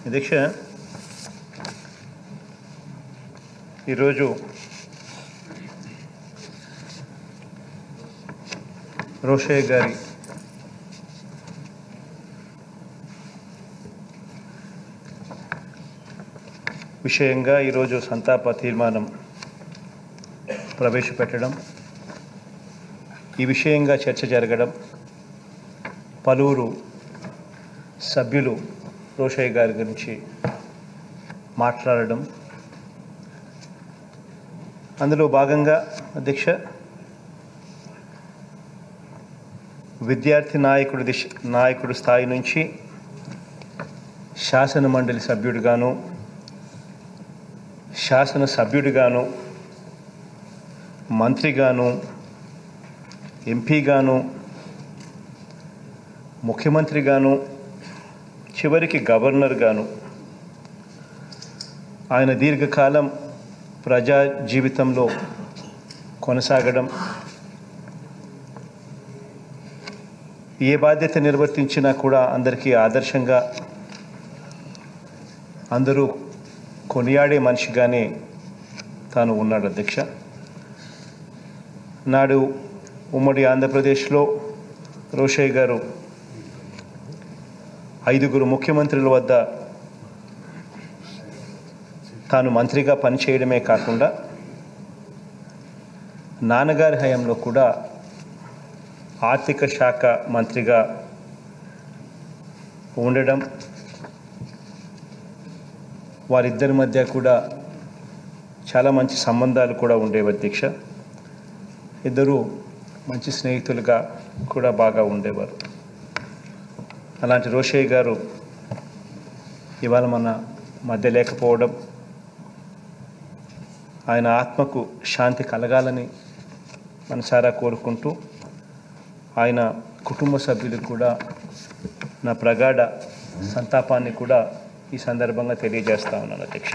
అధ్యక్ష ఈరోజు రోషయ్య గారి విషయంగా ఈరోజు సంతాప తీర్మానం ప్రవేశపెట్టడం ఈ విషయంగా చర్చ జరగడం పలువురు సభ్యులు రోషయ్య గారి గురించి మాట్లాడడం అందులో భాగంగా అధ్యక్ష విద్యార్థి నాయకుడి దిశ నాయకుడి స్థాయి నుంచి శాసన మండలి సభ్యుడిగాను శాసన సభ్యుడిగాను మంత్రిగాను ఎంపీగాను ముఖ్యమంత్రిగాను చివరికి గవర్నర్గాను ఆయన దీర్ఘకాలం ప్రజా జీవితంలో కొనసాగడం ఏ బాధ్యత నిర్వర్తించినా కూడా అందరికీ ఆదర్శంగా అందరూ కొనియాడే మనిషిగానే తాను ఉన్నాడు అధ్యక్ష నాడు ఉమ్మడి ఆంధ్రప్రదేశ్లో రోషయ్య గారు ఐదుగురు ముఖ్యమంత్రుల వద్ద తాను మంత్రిగా పనిచేయడమే కాకుండా నాన్నగారి హయాంలో కూడా ఆర్థిక శాఖ మంత్రిగా ఉండడం వారిద్దరి మధ్య కూడా చాలా మంచి సంబంధాలు కూడా ఉండేవి అధ్యక్ష ఇద్దరు మంచి స్నేహితులుగా కూడా బాగా ఉండేవారు అలాంటి రోషయ్య గారు ఇవాళ మన మధ్య లేకపోవడం ఆయన ఆత్మకు శాంతి కలగాలని మనసారా కోరుకుంటూ ఆయన కుటుంబ సభ్యులకు కూడా నా ప్రగాఢ సంతాపాన్ని కూడా ఈ సందర్భంగా తెలియజేస్తా ఉన్నాను అధ్యక్ష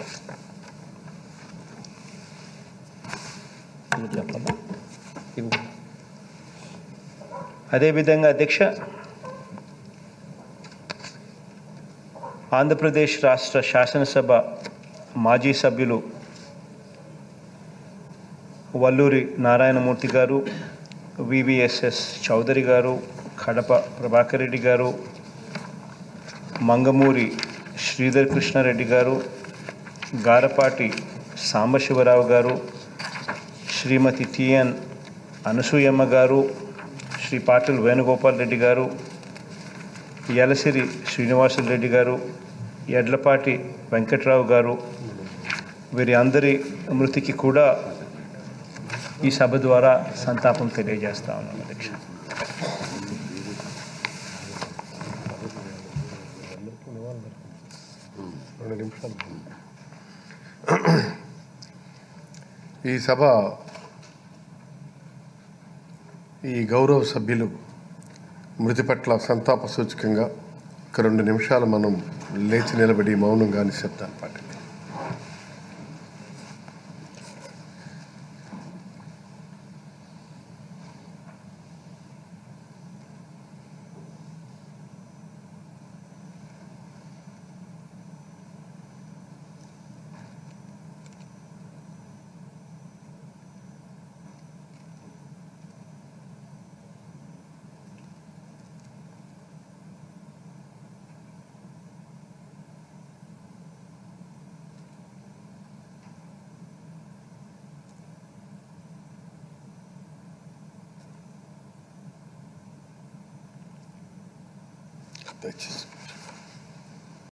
ఇది చెప్పాలా? ఇవ్వు. అదేవిధంగా అధ్యక్ష ఆంధ్రప్రదేశ్ రాష్ట్ర శాసనసభ మాజీ సభ్యులు వల్లూరి నారాయణమూర్తి గారు వివిఎస్ఎస్ చౌదరి గారు కడప ప్రభాకర్ రెడ్డి గారు మంగమూరి శ్రీధర్ కృష్ణారెడ్డి గారు గారపాటి సాంబశివరావు గారు శ్రీమతి టిఎన్ అనసూయమ్మ గారు శ్రీ పాటిల్ వేణుగోపాల్ రెడ్డి గారు యలసిరి శ్రీనివాసులు రెడ్డి గారు ఎడ్లపాటి వెంకట్రావు గారు వీరి అందరి మృతికి కూడా ఈ సభ ద్వారా సంతాపం తెలియజేస్తా ఉన్నాను అధ్యక్ష రెండు నిమిషాలు ఈ సభ ఈ గౌరవ సభ్యులు మృతి పట్ల సంతాప సూచకంగా ఒక రెండు నిమిషాలు మనం లేచి నిలబడి మౌనంగా నిశ్శబ్దాన్ని పాటిద్దాం దయచేసి